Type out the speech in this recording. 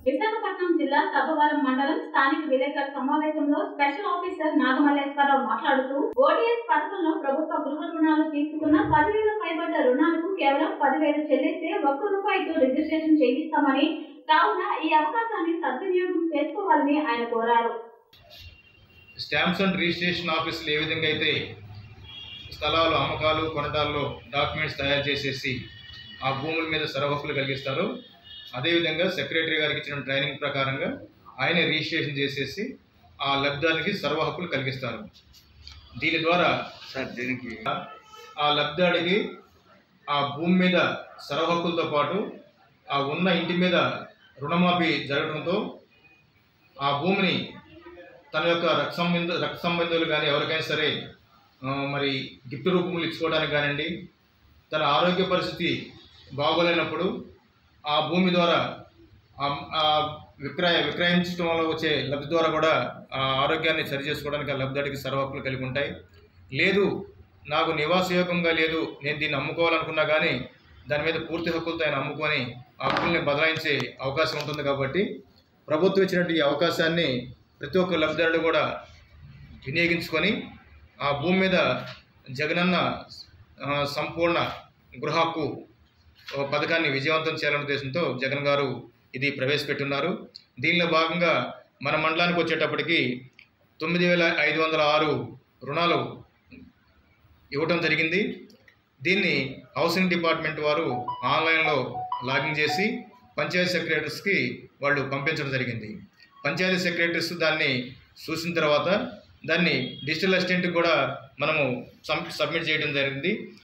విశాఖపట్నం జిల్లా సబ్బవరం మండలం స్థానిక విలేకరుల సమావేశంలో స్పెషల్ ఆఫీసర్ నాగమల్లేశ్వరరావు మాట్లాడుతూ ఓటీఎస్ పథకంలో ప్రభుత్వ గృహ రుణాలు తీసుకున్న పదివేల పైబడ్డ రుణాలకు కేవలం పదివేలు చెల్లిస్తే ఒక్క రూపాయితో రిజిస్ట్రేషన్ చేయిస్తామని కావున ఈ అవకాశాన్ని సద్వినియోగం చేసుకోవాలని ఆయన కోరారు స్టాంప్స్ అండ్ రిజిస్ట్రేషన్ ఆఫీసులు ఏ విధంగా అయితే స్థలాలు అమ్మకాలు కొనటాల్లో డాక్యుమెంట్స్ తయారు చేసేసి ఆ భూముల మీద సర్వహక్కులు కలిగిస్తారో అదేవిధంగా సెక్రటరీ గారికి ఇచ్చిన ట్రైనింగ్ ప్రకారంగా ఆయనే రిజిస్ట్రేషన్ చేసేసి ఆ లబ్ధానికి సర్వ హక్కులు కలిగిస్తారు దీని ద్వారా సార్ దీనికి ఆ లబ్ధాడికి ఆ భూమి మీద సర్వ హక్కులతో పాటు ఆ ఉన్న ఇంటి మీద రుణమాఫీ జరగడంతో ఆ భూమిని తన యొక్క రక్త సంబంధ రక్త సంబంధులు కానీ ఎవరికైనా సరే ఆ, మరి గిఫ్ట్ రూపంలో ఇచ్చుకోవడానికి కానివ్వండి తన ఆరోగ్య పరిస్థితి బాగోలేనప్పుడు ఆ భూమి ద్వారా ఆ- ఆ విక్రయ విక్రయించడం వల్ల వచ్చే లబ్ధి ద్వారా కూడా ఆ ఆరోగ్యాన్ని సరి చేసుకోవడానికి ఆ లబ్ధాడికి సర్వ హక్కులు కలిగి ఉంటాయి లేదు నాకు నివాసయోగంగా లేదు నేను దీన్ని అమ్ముకోవాలనుకున్నా కానీ దాని మీద పూర్తి హక్కులతో ఆయన అమ్ముకొని ఆ హక్కుల్ని బదలాయించే అవకాశం ఉంటుంది కాబట్టి ప్రభుత్వం ఇచ్చినటువంటి ఈ అవకాశాన్ని ప్రతి ఒక్క లబ్ధిదారుడు కూడా వినియోగించుకొని ఆ భూమి మీద జగనన్న ఆ, సంపూర్ణ గృహ హక్కు ఓ పథకాన్ని విజయవంతం చేయాలనే ఉద్దేశంతో జగన్ గారు ఇది ప్రవేశపెట్టున్నారు దీనిలో భాగంగా మన మండలానికి వచ్చేటప్పటికి తొమ్మిది వేల ఐదు వందల ఆరు రుణాలు ఇవ్వటం జరిగింది దీన్ని హౌసింగ్ డిపార్ట్మెంట్ వారు ఆన్లైన్లో లాగిన్ చేసి పంచాయతీ సెక్రటరీస్కి వాళ్ళు పంపించడం జరిగింది పంచాయతీ సెక్రటరీస్ దాన్ని చూసిన తర్వాత దాన్ని డిజిటల్ అసిస్టెంట్కి కూడా మనము సబ్ సబ్మిట్ చేయడం జరిగింది